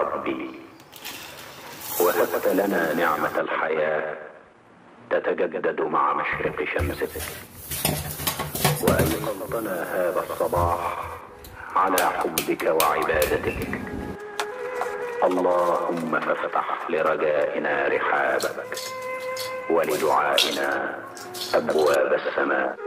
ربي وهبت لنا نعمة الحياة تتجدد مع مشرق شمسك وأيقظتنا هذا الصباح على حبك وعبادتك اللهم فافتح لرجائنا رحابك ولدعائنا أبواب السماء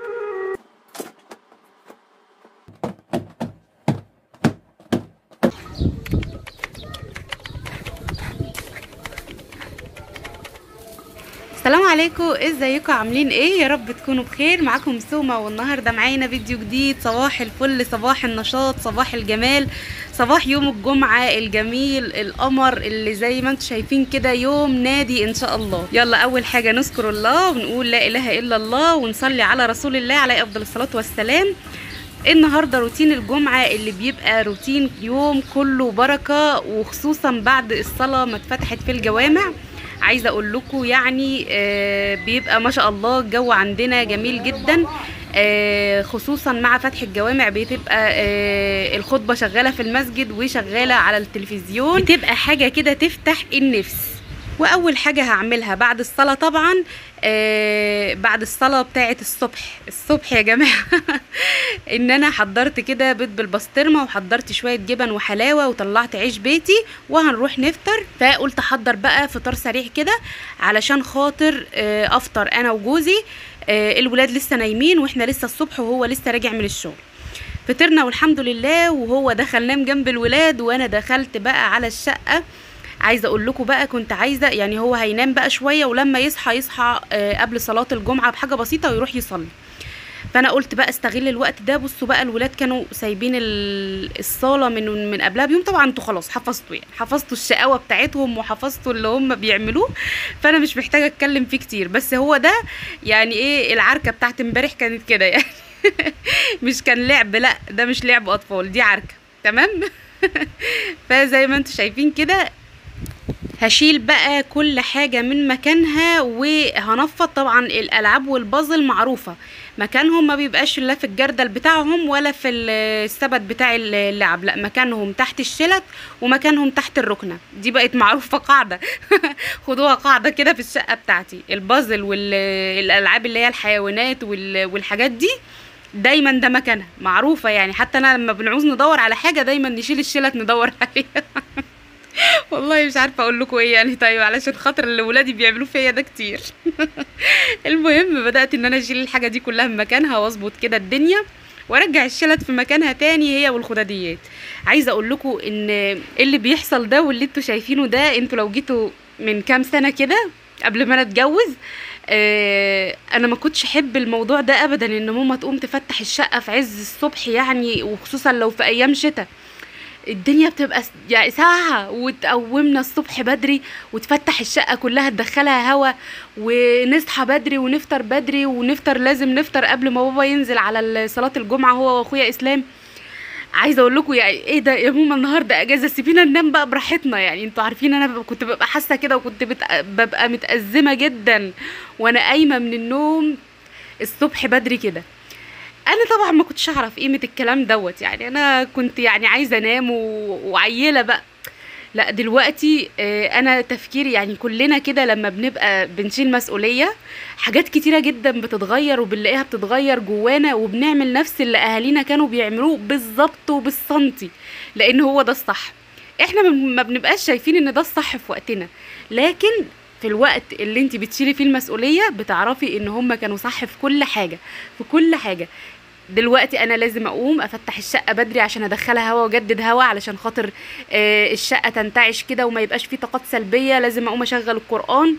السلام عليكم ازيكم عاملين ايه يا رب تكونوا بخير معاكم سومة والنهارده معانا فيديو جديد صباح الفل صباح النشاط صباح الجمال صباح يوم الجمعة الجميل القمر اللي زي ما انتم شايفين كده يوم نادي ان شاء الله يلا اول حاجة نذكر الله ونقول لا اله الا الله ونصلي على رسول الله عليه افضل الصلاة والسلام النهارده روتين الجمعه اللي بيبقى روتين يوم كله بركه وخصوصا بعد الصلاه ما اتفتحت في الجوامع عايزه اقول لكم يعني آه، بيبقى ما شاء الله الجو عندنا جميل جدا آه، خصوصا مع فتح الجوامع بتبقى آه، الخطبه شغاله في المسجد وشغاله على التلفزيون بتبقى حاجه كده تفتح النفس واول حاجه هعملها بعد الصلاه طبعا آه بعد الصلاه بتاعه الصبح الصبح يا جماعه ان انا حضرت كده بيض بالبسطرمه وحضرت شويه جبن وحلاوه وطلعت عيش بيتي وهنروح نفطر فقلت احضر بقى فطار سريع كده علشان خاطر آه افطر انا وجوزي آه الولاد لسه نايمين واحنا لسه الصبح وهو لسه راجع من الشغل فطرنا والحمد لله وهو دخل نام جنب الولاد وانا دخلت بقى على الشقه عايزه اقول لكم بقى كنت عايزه يعني هو هينام بقى شويه ولما يصحى يصحى آه، قبل صلاه الجمعه بحاجه بسيطه ويروح يصلي فانا قلت بقى استغل الوقت ده بصوا بقى الولاد كانوا سايبين ال- الصاله من من قبلها بيوم طبعا انتوا خلاص حفظتوا يعني حفظتوا الشقاوه بتاعتهم وحفظتوا اللي هم بيعملوه فانا مش محتاجه اتكلم فيه كتير بس هو ده يعني ايه العركه بتاعت امبارح كانت كده يعني مش كان لعب لا ده مش لعب اطفال دي عركه تمام فزي ما انتوا شايفين كده هشيل بقى كل حاجة من مكانها وهنفض طبعا الألعاب والبازل معروفة مكانهم ما بيبقاش لا في الجردل بتاعهم ولا في ال- السبت بتاع اللعب لا مكانهم تحت الشلت ومكانهم تحت الركنة دي بقت معروفة قاعدة خدوها قاعدة كده في الشقة بتاعتي البازل والألعاب اللي هي الحيوانات وال- والحاجات دي دايما ده مكانها معروفة يعني حتى أنا لما بنعوز ندور على حاجة دايما نشيل الشلت ندور عليها والله مش عارفه اقول لكم ايه يعني طيب علشان خاطر اللي ولادي بيعملوه فيا ده كتير المهم بدات ان انا اشيل الحاجه دي كلها من مكانها واظبط كده الدنيا وارجع الشلت في مكانها تاني هي والخداديات عايزه اقول لكم ان اللي بيحصل ده واللي انتوا شايفينه ده انتوا لو جيتوا من كام سنه كده قبل ما انا اتجوز آه انا ما كنتش احب الموضوع ده ابدا ان ماما تقوم تفتح الشقه في عز الصبح يعني وخصوصا لو في ايام شتاء الدنيا بتبقى س- يعني ساعة وتقومنا الصبح بدري وتفتح الشقة كلها تدخلها هوا ونصحى بدري ونفطر بدري ونفطر لازم نفطر قبل ما بابا ينزل على ال- صلاة الجمعة هو واخويا اسلام عايزه اقول لكم يعني ايه ده يا ماما النهارده اجازه سيبينا ننام بقى براحتنا يعني انتوا عارفين انا ببقى- كنت ببقى حاسه كده وكنت بت... ببقى متأزمه جدا وانا قايمه من النوم الصبح بدري كده انا طبعا ما كنتش اعرف قيمه الكلام دوت يعني انا كنت يعني عايزه انام و... وعيله بقى لا دلوقتي آه، انا تفكيري يعني كلنا كده لما بنبقى بنشيل مسؤوليه حاجات كتيره جدا بتتغير وبنلاقيها بتتغير جوانا وبنعمل نفس اللي اهالينا كانوا بيعملوه بالظبط وبالسنتي لان هو ده الصح احنا ما- ما بنبقاش شايفين ان ده الصح في وقتنا لكن في الوقت اللي انت بتشيلي فيه المسؤوليه بتعرفي ان هم كانوا صح في كل حاجه في كل حاجه دلوقتي انا لازم اقوم افتح الشقه بدري عشان ادخلها هوا واجدد هوا علشان خاطر آه، الشقه تنتعش كده وما يبقاش فيه طاقات سلبيه لازم اقوم اشغل القران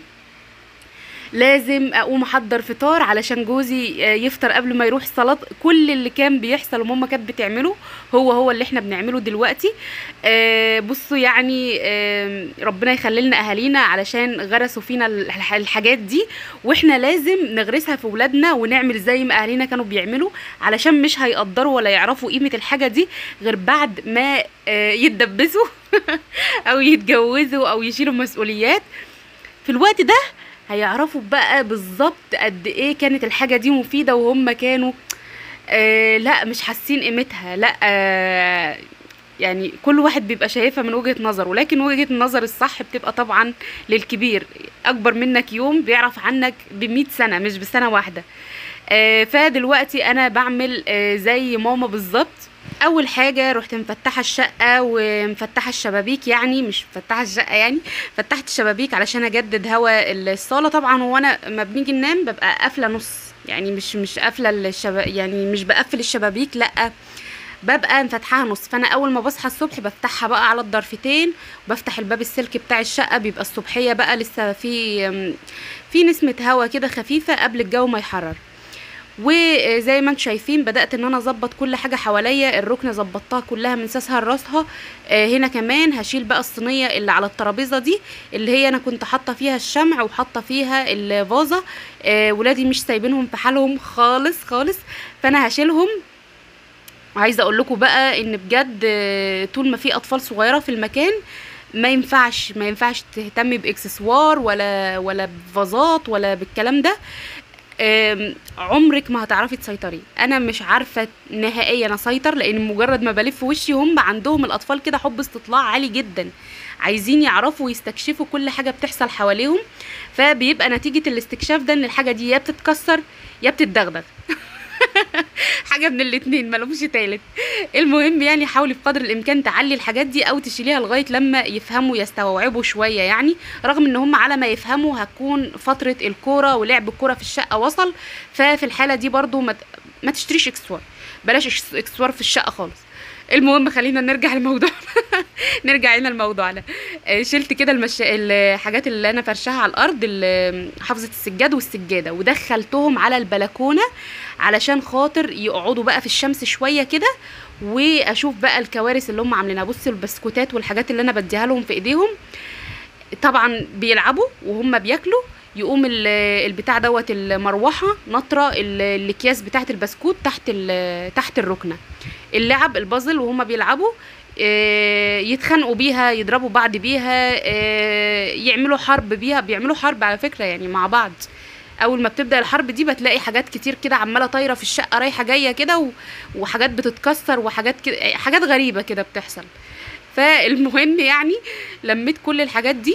لازم اقوم احضر فطار علشان جوزي آه، يفطر قبل ما يروح صلاه كل اللي كان بيحصل وماما كانت بتعمله هو هو اللي احنا بنعمله دلوقتي آه، بصوا يعني آه، ربنا يخلي لنا اهالينا علشان غرسوا فينا الح- الحاجات دي واحنا لازم نغرسها في ولادنا ونعمل زي ما اهالينا كانوا بيعملوا علشان مش هيقدروا ولا يعرفوا قيمه الحاجه دي غير بعد ما آه، يتدبسوا او يتجوزوا او يشيلوا مسؤوليات في الوقت ده هيعرفوا بقى بالظبط قد ايه كانت الحاجه دي مفيده وهم كانوا آه لا مش حاسين قيمتها لا آه يعني كل واحد بيبقى شايفها من وجهة نظره لكن وجهة النظر الصح بتبقى طبعا للكبير اكبر منك يوم بيعرف عنك بمئة سنة مش بسنة واحدة آه، فدلوقتي انا بعمل آه، زي ماما بالظبط اول حاجه رحت مفتحه الشقه ومفتحه الشبابيك يعني مش مفتحه الشقه يعني فتحت الشبابيك علشان اجدد هوا الصاله طبعا وانا ما بنيجي ننام ببقى قافله نص يعني مش مش قافله الشبا يعني مش بقفل الشبابيك لا ببقى مفتحاها نص فانا اول ما بصحى الصبح بفتحها بقى على الضرفتين وبفتح الباب السلك بتاع الشقه بيبقى الصبحيه بقى لسه في في نسمه هوا كده خفيفه قبل الجو ما يحرر وزي ما انتم شايفين بدات ان انا اظبط كل حاجه حواليا الركنه ظبطتها كلها من ساسها لراسها آه، هنا كمان هشيل بقى الصينيه اللي على الترابيزه دي اللي هي انا كنت حاطه فيها الشمع وحاطه فيها الفازه آه، ولادي مش سايبينهم في حالهم خالص خالص فانا هشيلهم عايزه اقول لكم بقى ان بجد آه، طول ما في اطفال صغيره في المكان ما ينفعش ما ينفعش تهتمي باكسسوار ولا ولا بفازات ولا بالكلام ده آم، عمرك ما هتعرفي تسيطري انا مش عارفه نهائيا اسيطر لان مجرد ما بلف وشي هم عندهم الاطفال كده حب استطلاع عالي جدا عايزين يعرفوا ويستكشفوا كل حاجه بتحصل حواليهم فبيبقى نتيجه الاستكشاف ده ان الحاجه دي يا بتتكسر يا بتتدغدغ حاجه من الاتنين ملهمش تالت المهم يعني حاولي بقدر الامكان تعلي الحاجات دي او تشيليها لغايه لما يفهموا يستوعبوا شويه يعني رغم ان هم على ما يفهموا هتكون فتره الكوره ولعب الكوره في الشقه وصل ففي الحاله دي برضو ما, ت- ما تشتريش اكسسوار بلاش إكس- اكسسوار في الشقه خالص المهم خلينا نرجع لموضوعنا نرجع هنا لموضوعنا آه، شلت كده المش... الحاجات اللي انا فرشاها على الارض ال- حافظه السجاد والسجاده ودخلتهم على البلكونه علشان خاطر يقعدوا بقى في الشمس شويه كده واشوف بقى الكوارث اللي هم عاملينها بصوا البسكوتات والحاجات اللي انا بديها لهم في ايديهم طبعا بيلعبوا وهم بياكلوا يقوم ال- البتاع دوت المروحه نطره ال- الاكياس بتاعت البسكوت تحت ال- تحت الركنه اللعب البازل وهم بيلعبوا آه، يتخانقوا بيها يضربوا بعض بيها آه، يعملوا حرب بيها بيعملوا حرب على فكره يعني مع بعض اول ما بتبدا الحرب دي بتلاقي حاجات كتير كده عماله طايره في الشقه رايحه جايه كده و- وحاجات بتتكسر وحاجات كده حاجات غريبه كده بتحصل فالمهم يعني لميت كل الحاجات دي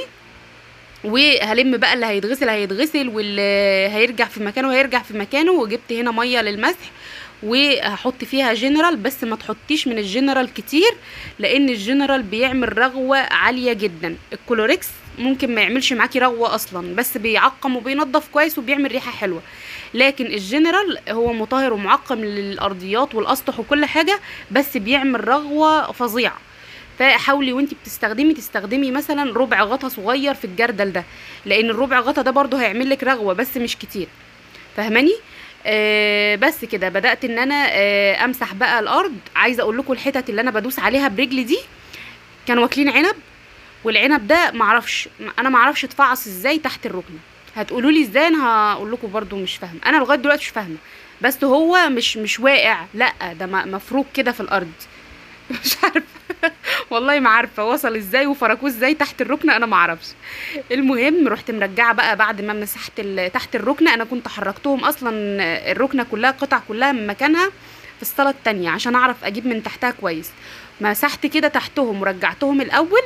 وهلم بقى اللي هيتغسل هيتغسل واللي هيرجع في مكانه هيرجع في مكانه وجبت هنا ميه للمسح وهحط فيها جنرال بس ما تحطيش من الجنرال كتير لان الجنرال بيعمل رغوه عاليه جدا الكلوريكس ممكن ما يعملش معاكي رغوه اصلا بس بيعقم وبينضف كويس وبيعمل ريحه حلوه لكن الجنرال هو مطهر ومعقم للارضيات والاسطح وكل حاجه بس بيعمل رغوه فظيعه فحاولي وانت بتستخدمي تستخدمي مثلا ربع غطا صغير في الجردل ده لان الربع غطا ده برضو هيعمل لك رغوه بس مش كتير فاهماني آه بس كده بدات ان انا آه امسح بقى الارض عايزه اقول لكم الحتت اللي انا بدوس عليها برجلي دي كانوا واكلين عنب والعنب ده معرفش انا معرفش اتفعص ازاي تحت الركنه هتقولوا لي ازاي انا هقول لكم برضو مش فاهمه انا لغايه دلوقتي مش فاهمه بس هو مش مش واقع لا ده م- مفروك كده في الارض مش عارفه والله ما عارفه وصل ازاي وفركوه ازاي تحت الركنه انا ما اعرفش المهم رحت مرجعه بقى بعد ما مسحت ال- تحت الركنه انا كنت حركتهم اصلا الركنه كلها قطع كلها من مكانها في الصاله التانية عشان اعرف اجيب من تحتها كويس مسحت كده تحتهم ورجعتهم الاول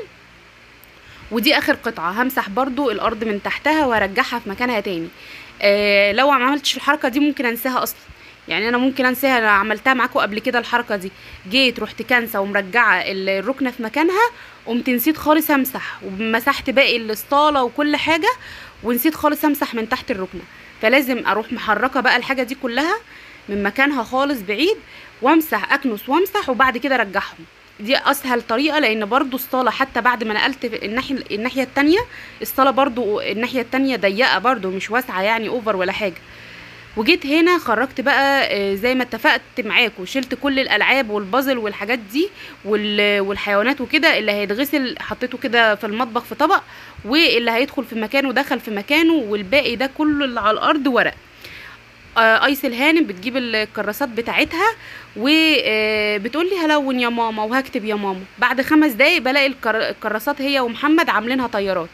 ودي اخر قطعه همسح برضو الارض من تحتها وارجعها في مكانها تاني آه لو ما عملتش الحركه دي ممكن انساها اصلا يعني انا ممكن انساها انا عملتها معاكم قبل كده الحركه دي جيت رحت كانسه ومرجعه ال- الركنه في مكانها قمت نسيت خالص امسح ومسحت باقي الاسطاله وكل حاجه ونسيت خالص امسح من تحت الركنه فلازم اروح محركه بقى الحاجه دي كلها من مكانها خالص بعيد وامسح اكنس وامسح وبعد كده ارجعهم دي اسهل طريقه لان برضو الصاله حتى بعد ما نقلت الناحيه الناحيه التانية الصاله برضو الناحيه التانية ضيقه برضو مش واسعه يعني اوفر ولا حاجه وجيت هنا خرجت بقى آه، زي ما اتفقت معاكم شلت كل الالعاب والبازل والحاجات دي وال- والحيوانات وكده اللي هيتغسل حطيته كده في المطبخ في طبق واللي هيدخل في مكانه دخل في مكانه والباقي ده كله اللي على الارض ورق آه، ايس الهانم بتجيب الكراسات بتاعتها وبتقول لي هلون يا ماما وهكتب يا ماما بعد خمس دقايق بلاقي الكر- الكراسات هي ومحمد عاملينها طيارات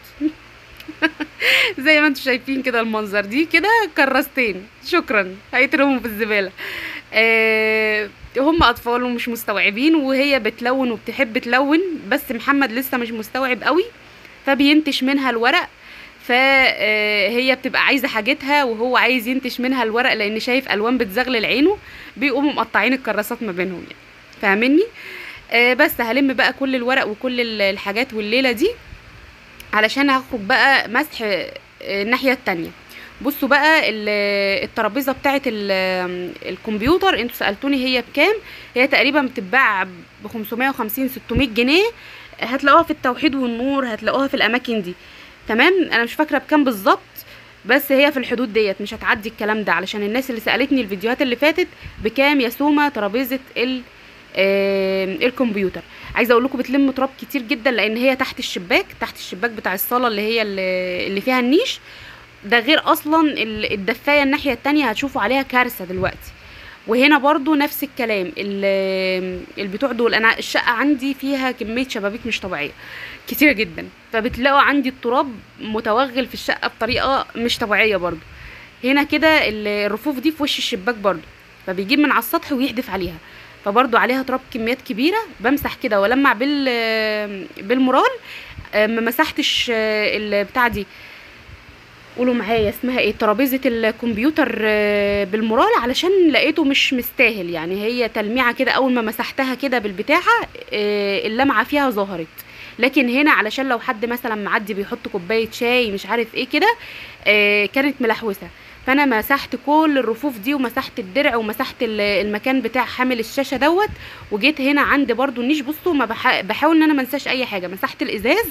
زي ما انتم شايفين كده المنظر دي كده كراستين شكرا هيترموا في الزباله آه هم اطفال ومش مستوعبين وهي بتلون وبتحب تلون بس محمد لسه مش مستوعب قوي فبينتش منها الورق فهي بتبقى عايزه حاجتها وهو عايز ينتش منها الورق لان شايف الوان بتزغلل عينه بيقوموا مقطعين الكراسات ما بينهم يعني فاهمني آه، بس هلم بقى كل الورق وكل ال- الحاجات والليله دي علشان هخرج بقى مسح آه، الناحيه التانية بصوا بقى ال- الترابيزه بتاعه ال- الكمبيوتر انتوا سالتوني هي بكام هي تقريبا بتتباع ب 550 600 جنيه هتلاقوها في التوحيد والنور هتلاقوها في الاماكن دي تمام انا مش فاكره بكام بالظبط بس هي في الحدود ديت مش هتعدي الكلام ده علشان الناس اللي سالتني الفيديوهات اللي فاتت بكام يا سوما ترابيزه ال آه، الكمبيوتر عايزه اقول لكم بتلم تراب كتير جدا لان هي تحت الشباك تحت الشباك بتاع الصاله اللي هي اللي اللي فيها النيش ده غير اصلا ال- الدفايه الناحيه التانية هتشوفوا عليها كارثه دلوقتي وهنا برضو نفس الكلام ال- البتوع دول انا الشقه عندي فيها كميه شبابيك مش طبيعيه كتير جدا فبتلاقوا عندي التراب متوغل في الشقه بطريقه مش طبيعيه برضو هنا كده ال- الرفوف دي في وش الشباك برضو فبيجيب من على السطح ويحدف عليها فبرضو عليها تراب كميات كبيره بمسح كده والمع بال بالمرال آه، ما مسحتش آه، البتاع دي قولوا معايا اسمها ايه ترابيزه الكمبيوتر آه، بالمرال علشان لقيته مش مستاهل يعني هي تلميعه كده اول ما مسحتها كده بالبتاعه آه، اللمعه فيها ظهرت لكن هنا علشان لو حد مثلا معدي بيحط كوبايه شاي مش عارف ايه كده آه، كانت ملحوسه فانا مسحت كل الرفوف دي ومسحت الدرع ومسحت ال- المكان بتاع حامل الشاشه دوت وجيت هنا عند برضو النيش بصوا ما بح- بحاول ان انا ما انساش اي حاجه مسحت الازاز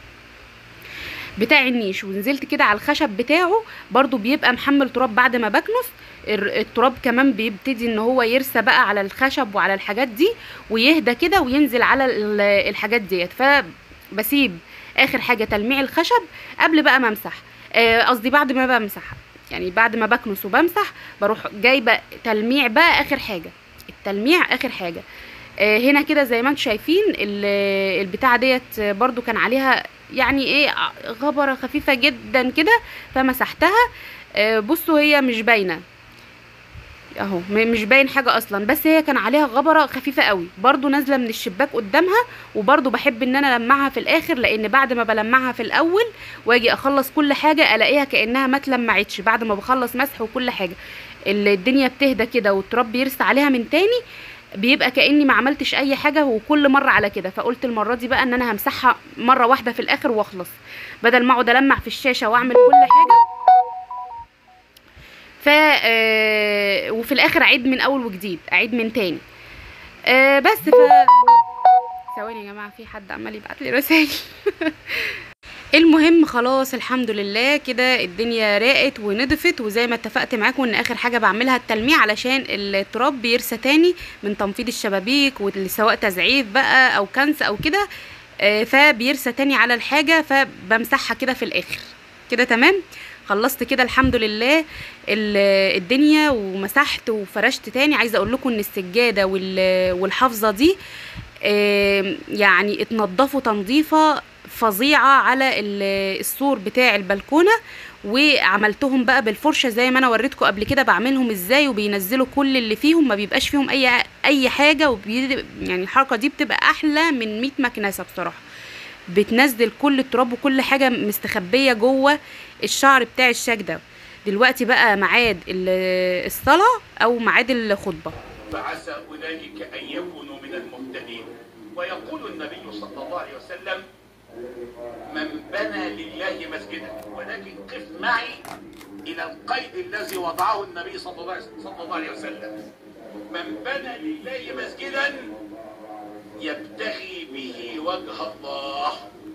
بتاع النيش ونزلت كده على الخشب بتاعه برضو بيبقى محمل تراب بعد ما بكنس الر- التراب كمان بيبتدي ان هو يرسى بقى على الخشب وعلى الحاجات دي ويهدى كده وينزل على ال- الحاجات ديت فبسيب اخر حاجه تلميع الخشب قبل بقى ما امسح آه، قصدي بعد ما بمسح يعني بعد ما بكنس وبمسح بروح جايبه تلميع بقى اخر حاجه التلميع اخر حاجه آه، هنا كده زي ما انتم شايفين ال- البتاعه ديت برضو كان عليها يعني ايه غبره خفيفه جدا كده فمسحتها آه، بصوا هي مش باينه اهو م- مش باين حاجه اصلا بس هي كان عليها غبره خفيفه قوي برضو نازله من الشباك قدامها وبرضو بحب ان انا المعها في الاخر لان بعد ما بلمعها في الاول واجي اخلص كل حاجه الاقيها كانها ما اتلمعتش بعد ما بخلص مسح وكل حاجه ال- الدنيا بتهدى كده والتراب بيرسى عليها من تاني بيبقى كاني ما عملتش اي حاجه وكل مره على كده فقلت المره دي بقى ان انا همسحها مره واحده في الاخر واخلص بدل ما اقعد المع في الشاشه واعمل كل حاجه ف آه، وفي الاخر اعيد من اول وجديد اعيد من تاني آه، بس ف ثواني يا جماعه في حد عمال يبعت لي رسائل المهم خلاص الحمد لله كده الدنيا راقت ونضفت وزي ما اتفقت معاكم ان اخر حاجه بعملها التلميع علشان التراب بيرسى تاني من تنفيض الشبابيك وسواء تزعيف بقى او كنس او كده آه، فبيرسى تاني على الحاجه فبمسحها كده في الاخر كده تمام خلصت كده الحمد لله ال- الدنيا ومسحت وفرشت تاني عايزه اقول لكم ان السجاده وال- والحافظه دي آم، يعني اتنضفوا تنظيفه فظيعه على ال- السور بتاع البلكونه وعملتهم بقى بالفرشه زي ما انا وريتكم قبل كده بعملهم ازاي وبينزلوا كل اللي فيهم ما بيبقاش فيهم اي اي حاجه وبي يعني الحركه دي بتبقى احلى من 100 مكنسه بصراحه بتنزل كل التراب وكل حاجه مستخبيه جوه الشعر بتاع الشاك ده دلوقتي بقى ميعاد ال- الصلاه او ميعاد الخطبه فعسى أولئك أن يكونوا من المهتدين ويقول النبي صلى الله عليه وسلم من بنى لله مسجدا ولكن قف معي إلى القيد الذي وضعه النبي صلى الله عليه- صلى الله عليه وسلم من بنى لله مسجدا يبتغي به وجه الله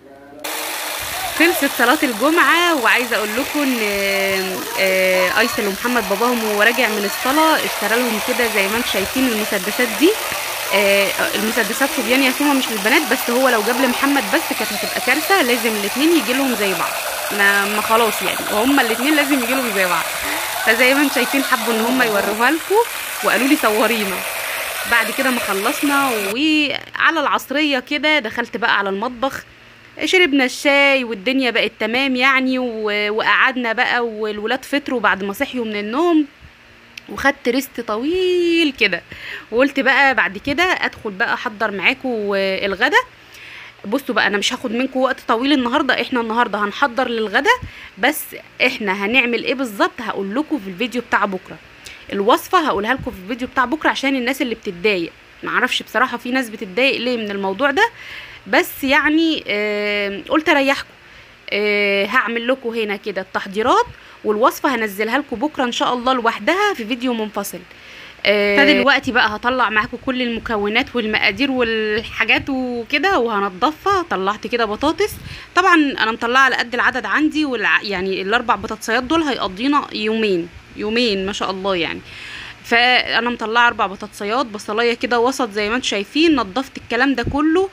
خلصت صلاة الجمعة وعايزة أقول لكم إن آه، أيسل ومحمد باباهم وهو راجع من الصلاة اشترى لهم كده زي ما انتم شايفين المسدسات دي آه، المسدسات صبيان يا سوما مش للبنات بس هو لو جاب لمحمد بس كانت هتبقى كارثة لازم الاتنين يجي لهم زي بعض ما, ما خلاص يعني وهما الاتنين لازم يجي لهم زي بعض فزي ما انتم شايفين حبوا ان هما يوروها لكم وقالوا لي صورينا بعد كده ما خلصنا وعلى العصرية كده دخلت بقى على المطبخ شربنا الشاي والدنيا بقت تمام يعني و- وقعدنا بقى والولاد فطروا بعد ما صحيوا من النوم وخدت ريست طويل كده وقلت بقى بعد كده ادخل بقى احضر معاكم الغدا بصوا بقى انا مش هاخد منكم وقت طويل النهارده احنا النهارده هنحضر للغدا بس احنا هنعمل ايه بالظبط هقول لكم في الفيديو بتاع بكره الوصفه هقولها لكم في الفيديو بتاع بكره عشان الناس اللي بتتضايق معرفش بصراحه في ناس بتتضايق ليه من الموضوع ده بس يعني آه قلت اريحكم آه هعمل لكم هنا كده التحضيرات والوصفه هنزلها لكم بكره ان شاء الله لوحدها في فيديو منفصل آه فدلوقتي بقى هطلع معاكم كل المكونات والمقادير والحاجات وكده وهنضفها طلعت كده بطاطس طبعا انا مطلعه على قد العدد عندي والع... يعني الاربع بطاطسيات دول هيقضينا يومين يومين ما شاء الله يعني فانا مطلعه اربع بطاطسيات بصلايه كده وسط زي ما انتم شايفين نضفت الكلام ده كله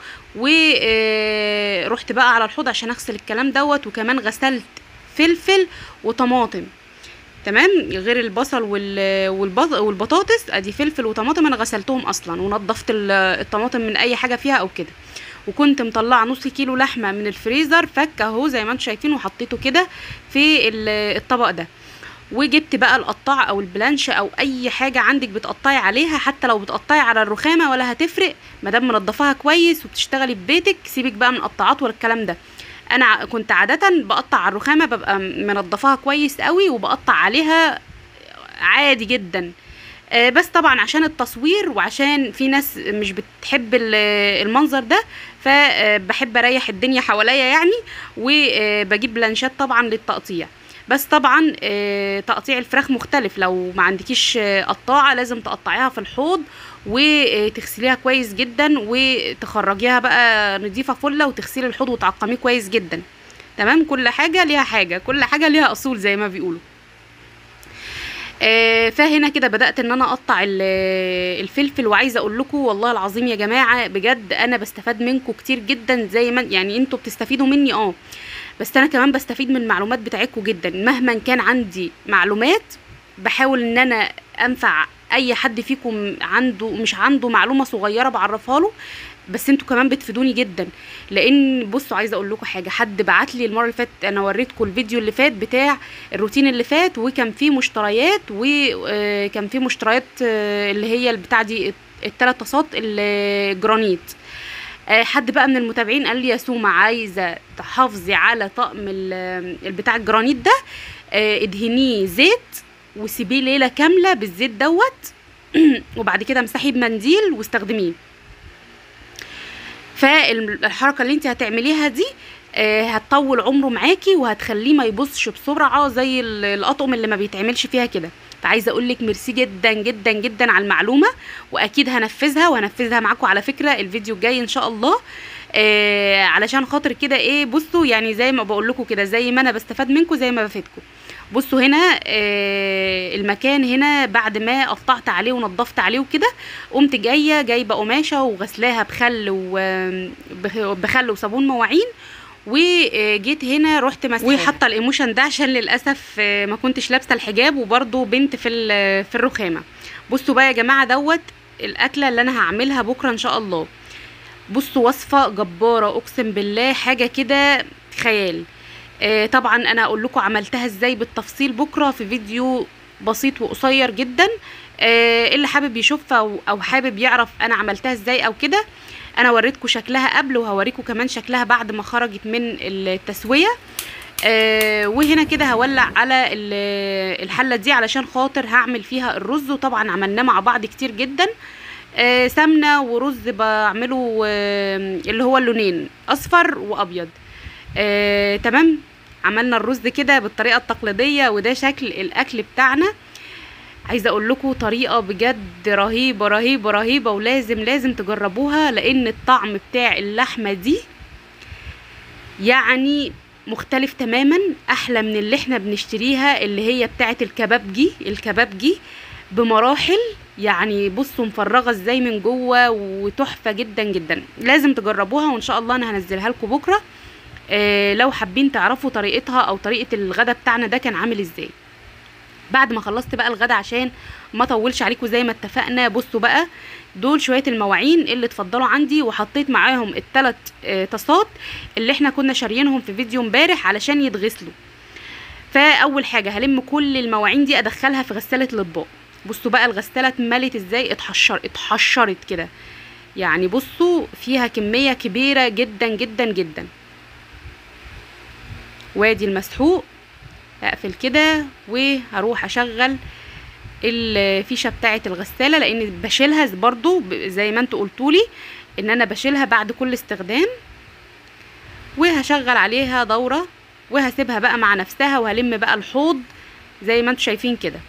ورحت بقى على الحوض عشان اغسل الكلام دوت وكمان غسلت فلفل وطماطم تمام غير البصل والبطاطس ادي فلفل وطماطم انا غسلتهم اصلا ونضفت الطماطم من اي حاجه فيها او كده وكنت مطلعه نص كيلو لحمه من الفريزر فك اهو زي ما انتم شايفين وحطيته كده في الطبق ده وجبت بقى القطاع او البلانش او اي حاجه عندك بتقطعي عليها حتى لو بتقطعي على الرخامه ولا هتفرق ما دام منضفاها كويس وبتشتغلي في بيتك سيبك بقى من قطاعات ولا الكلام ده انا كنت عاده بقطع على الرخامه ببقى منضفاها كويس قوي وبقطع عليها عادي جدا بس طبعا عشان التصوير وعشان في ناس مش بتحب المنظر ده فبحب اريح الدنيا حواليا يعني وبجيب بلانشات طبعا للتقطيع بس طبعا تقطيع الفراخ مختلف لو ما عندكيش قطاعه لازم تقطعيها في الحوض وتغسليها كويس جدا وتخرجيها بقى نضيفه فله وتغسلي الحوض وتعقميه كويس جدا تمام كل حاجه ليها حاجه كل حاجه ليها اصول زي ما بيقولوا آه فهنا كده بدات ان انا اقطع الفلفل وعايزه اقول لكم والله العظيم يا جماعه بجد انا بستفاد منكم كتير جدا زي ما يعني انتوا بتستفيدوا مني اه بس انا كمان بستفيد من المعلومات بتاعتكم جدا مهما كان عندي معلومات بحاول ان انا انفع اي حد فيكم عنده مش عنده معلومه صغيره بعرفها له بس انتوا كمان بتفيدوني جدا لان بصوا عايزه اقول لكم حاجه حد بعت لي المره اللي فاتت انا وريتكم الفيديو اللي فات بتاع الروتين اللي فات وكان فيه مشتريات وكان فيه مشتريات اللي هي البتاع دي الثلاث طاسات الجرانيت حد بقى من المتابعين قال لي يا سوما عايزه تحافظي على طقم البتاع الجرانيت ده ادهنيه زيت وسيبيه ليله كامله بالزيت دوت وبعد كده امسحيه بمنديل واستخدميه فالحركه اللي انت هتعمليها دي هتطول عمره معاكي وهتخليه ما يبصش بسرعه زي الاطقم اللي ما بيتعملش فيها كده فعايزه اقول لك ميرسي جدا جدا جدا على المعلومه واكيد هنفذها وهنفذها معاكم على فكره الفيديو الجاي ان شاء الله آه علشان خاطر كده ايه بصوا يعني زي ما بقول لكم كده زي ما انا بستفاد منكم زي ما بفيدكم بصوا هنا آه المكان هنا بعد ما قطعت عليه ونضفت عليه وكده قمت جايه جايبه قماشه وغسلاها بخل وبخل وصابون مواعين وجيت هنا رحت مسحه وحاطه الايموشن ده عشان للاسف ما كنتش لابسه الحجاب وبرده بنت في في الرخامه بصوا بقى يا جماعه دوت الاكله اللي انا هعملها بكره ان شاء الله بصوا وصفه جباره اقسم بالله حاجه كده خيال آه طبعا انا هقول لكم عملتها ازاي بالتفصيل بكره في فيديو بسيط وقصير جدا آه اللي حابب يشوفها او حابب يعرف انا عملتها ازاي او كده انا وريتكم شكلها قبل وهوريكم كمان شكلها بعد ما خرجت من التسويه آه وهنا كده هولع على الحله دي علشان خاطر هعمل فيها الرز وطبعا عملناه مع بعض كتير جدا آه سمنه ورز بعمله آه اللي هو اللونين اصفر وابيض آه تمام عملنا الرز كده بالطريقه التقليديه وده شكل الاكل بتاعنا عايزه اقول لكم طريقه بجد رهيبه رهيبه رهيبه ولازم لازم تجربوها لان الطعم بتاع اللحمه دي يعني مختلف تماما احلى من اللي احنا بنشتريها اللي هي بتاعه الكبابجي الكبابجي بمراحل يعني بصوا مفرغه ازاي من جوه وتحفه جدا جدا لازم تجربوها وان شاء الله انا هنزلها لكم بكره آه لو حابين تعرفوا طريقتها او طريقه الغدا بتاعنا ده كان عامل ازاي بعد ما خلصت بقى الغدا عشان ما اطولش عليكم زي ما اتفقنا بصوا بقى دول شويه المواعين اللي اتفضلوا عندي وحطيت معاهم الثلاث طاسات اللي احنا كنا شاريينهم في فيديو امبارح علشان يتغسلوا فاول حاجه هلم كل المواعين دي ادخلها في غساله الاطباق بصوا بقى الغساله اتملت ازاي اتحشر اتحشرت كده يعني بصوا فيها كميه كبيره جدا جدا جدا وادي المسحوق اقفل كده وهروح اشغل الفيشه بتاعه الغساله لان بشيلها برضو ب- زي ما انتوا قلتولي ان انا بشيلها بعد كل استخدام وهشغل عليها دوره وهسيبها بقى مع نفسها وهلم بقى الحوض زي ما انتوا شايفين كده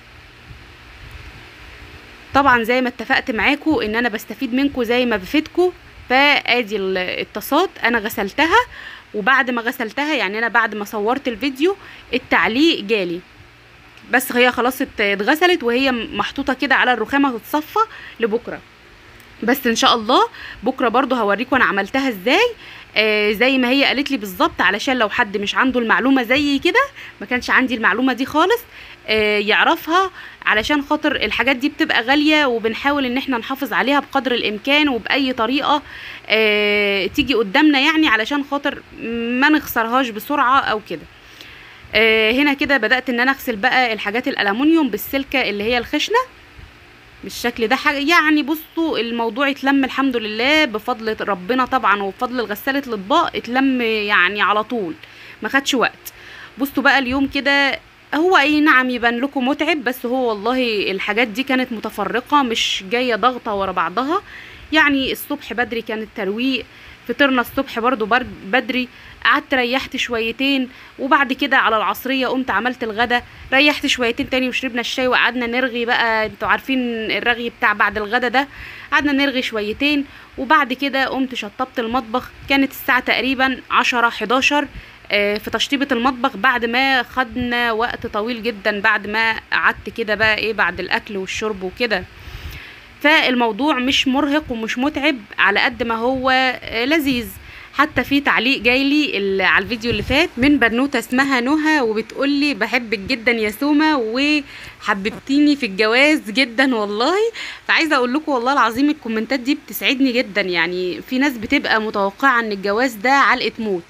طبعا زي ما اتفقت معاكم ان انا بستفيد منكم زي ما بفيدكم فادي ال- الطاسات انا غسلتها وبعد ما غسلتها يعني انا بعد ما صورت الفيديو التعليق جالي بس هي خلاص ات- اتغسلت وهي محطوطه كده على الرخامه تتصفى لبكره بس ان شاء الله بكره برضو هوريكم انا عملتها ازاي آه زي ما هي قالت لي بالظبط علشان لو حد مش عنده المعلومه زي كده ما كانش عندي المعلومه دي خالص آه يعرفها علشان خاطر الحاجات دي بتبقى غاليه وبنحاول ان احنا نحافظ عليها بقدر الامكان وباي طريقه آه تيجي قدامنا يعني علشان خاطر ما نخسرهاش بسرعه او كده آه هنا كده بدات ان انا اغسل بقى الحاجات الالومنيوم بالسلكه اللي هي الخشنه بالشكل ده حاجة يعني بصوا الموضوع اتلم الحمد لله بفضل ربنا طبعا وبفضل غسالة الاطباق اتلم يعني على طول ما خدش وقت بصوا بقى اليوم كده هو اي نعم يبان لكم متعب بس هو والله الحاجات دي كانت متفرقة مش جاية ضغطة ورا بعضها يعني الصبح بدري كان الترويق فطرنا الصبح برضو برد- بدري قعدت ريحت شويتين وبعد كده على العصرية قمت عملت الغدا ريحت شويتين تاني وشربنا الشاي وقعدنا نرغي بقى انتوا عارفين الرغي بتاع بعد الغدا ده قعدنا نرغي شويتين وبعد كده قمت شطبت المطبخ كانت الساعة تقريبا عشرة حداشر آه، في تشطيبة المطبخ بعد ما خدنا وقت طويل جدا بعد ما قعدت كده بقى ايه بعد الاكل والشرب وكده فالموضوع مش مرهق ومش متعب على قد ما هو آه، لذيذ حتى في تعليق جاي لي ال- على الفيديو اللي فات من بنوته اسمها نهى وبتقول لي بحبك جدا يا سومه وحببتيني في الجواز جدا والله فعايزه اقول لكم والله العظيم الكومنتات دي بتسعدني جدا يعني في ناس بتبقى متوقعه ان الجواز ده علقه موت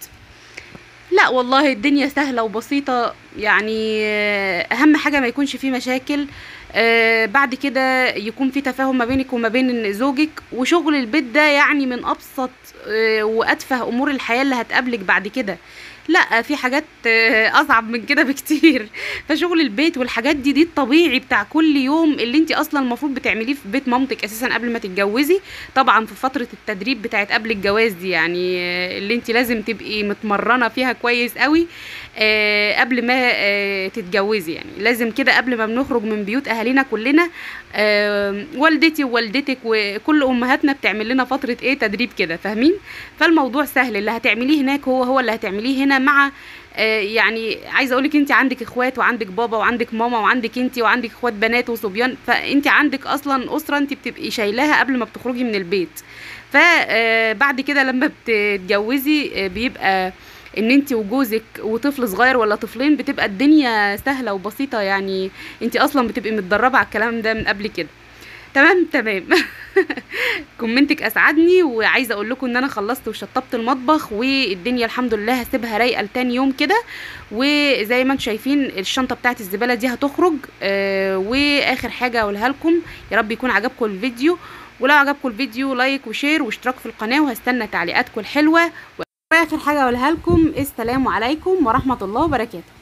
لا والله الدنيا سهله وبسيطه يعني آه، اهم حاجه ما يكونش فيه مشاكل آه، بعد كده يكون في تفاهم ما بينك وما بين زوجك وشغل البيت ده يعني من ابسط آه، واتفه امور الحياه اللي هتقابلك بعد كده لا في حاجات آه، اصعب من كده بكتير فشغل البيت والحاجات دي دي الطبيعي بتاع كل يوم اللي انت اصلا المفروض بتعمليه في بيت مامتك اساسا قبل ما تتجوزي طبعا في فتره التدريب بتاعت قبل الجواز دي يعني آه، اللي انت لازم تبقي متمرنه فيها كويس قوي آه، قبل ما آه، تتجوزي يعني لازم كده قبل ما بنخرج من بيوت اهالينا كلنا آه، والدتي ووالدتك وكل امهاتنا بتعمل لنا فتره ايه تدريب كده فاهمين فالموضوع سهل اللي هتعمليه هناك هو هو اللي هتعمليه هنا مع آه، يعني عايزه اقولك انت عندك اخوات وعندك بابا وعندك ماما وعندك انت وعندك اخوات بنات وصبيان فانت عندك اصلا اسره انت بتبقي شايلاها قبل ما بتخرجي من البيت فبعد كده لما بتتجوزي آه، بيبقى ان انت وجوزك وطفل صغير ولا طفلين بتبقى الدنيا سهله وبسيطه يعني انت اصلا بتبقي متدربه على الكلام ده من قبل كده تمام تمام كومنتك اسعدني وعايزه اقول لكم ان انا خلصت وشطبت المطبخ والدنيا الحمد لله هسيبها رايقه لتاني يوم كده وزي ما انتم شايفين الشنطه بتاعت الزباله دي هتخرج آه واخر حاجه اقولها لكم يا رب يكون عجبكم الفيديو ولو عجبكم الفيديو لايك وشير واشتراك في القناه وهستنى تعليقاتكم الحلوه واخر حاجه اقولها لكم السلام عليكم ورحمه الله وبركاته